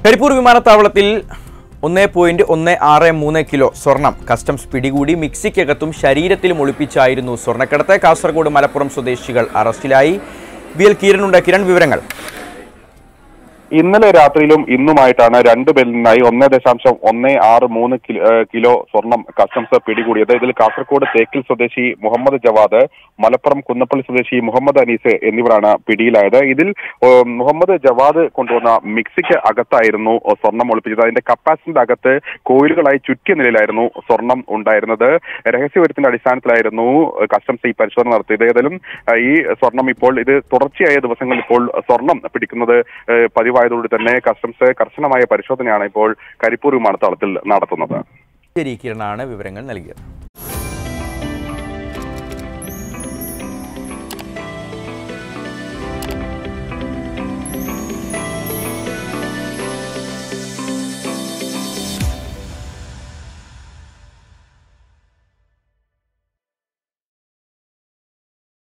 കരിപ്പൂർ വിമാനത്താവളത്തിൽ ഒന്ന് പോയിന്റ് ഒന്ന് ആറ് മൂന്ന് കിലോ സ്വർണം കസ്റ്റംസ് പിടികൂടി മിക്സിക്കകത്തും ശരീരത്തിലും ഒളിപ്പിച്ചായിരുന്നു സ്വർണ്ണക്കടത്ത് കാസർഗോഡ് മലപ്പുറം സ്വദേശികൾ അറസ്റ്റിലായി വി എൽ കിരൺ കിരൺ വിവരങ്ങൾ ഇന്നലെ രാത്രിയിലും ഇന്നുമായിട്ടാണ് രണ്ടു പേരിൽ നിന്നായി ഒന്ന് ദശാംശം ഒന്ന് ആറ് മൂന്ന് കിലോ ഏഹ് കിലോ സ്വർണം കസ്റ്റംസ് പിടികൂടിയത് ഇതിൽ കാസർഗോഡ് തേക്കിൽ സ്വദേശി മുഹമ്മദ് ജവാദ് മലപ്പുറം കുന്നപ്പള്ളി സ്വദേശി മുഹമ്മദ് അനീസ് എന്നിവരാണ് പിടിയിലായത് ഇതിൽ ഏഹ് മുഹമ്മദ് ജവാദ് കൊണ്ടുവന്ന മിക്സിക്ക് അകത്തായിരുന്നു സ്വർണം ഒളിപ്പിച്ചത് അതിന്റെ കപ്പാസിറ്റിന്റെ അകത്ത് കോയിലുകളായി ചുറ്റിയ നിലയിലായിരുന്നു സ്വർണം ഉണ്ടായിരുന്നത് രഹസ്യവിവരത്തിന്റെ അടിസ്ഥാനത്തിലായിരുന്നു കസ്റ്റംസ് ഈ പരിശോധന നടത്തിയത് ഏതായാലും ഏഹ് ഈ സ്വർണം ഇപ്പോൾ ഇത് തുടർച്ചയായ ദിവസങ്ങളിൽ ഇപ്പോൾ സ്വർണം പിടിക്കുന്നത് ഏഹ് പതിവായതോടെ തന്നെ കസ്റ്റംസ് കർശനമായ പരിശോധനയാണ് ഇപ്പോൾ കരിപ്പൂർ വിമാനത്താവളത്തിൽ നടത്തുന്നത് ശരി കിരണാണ് വിവരങ്ങൾ നൽകിയത്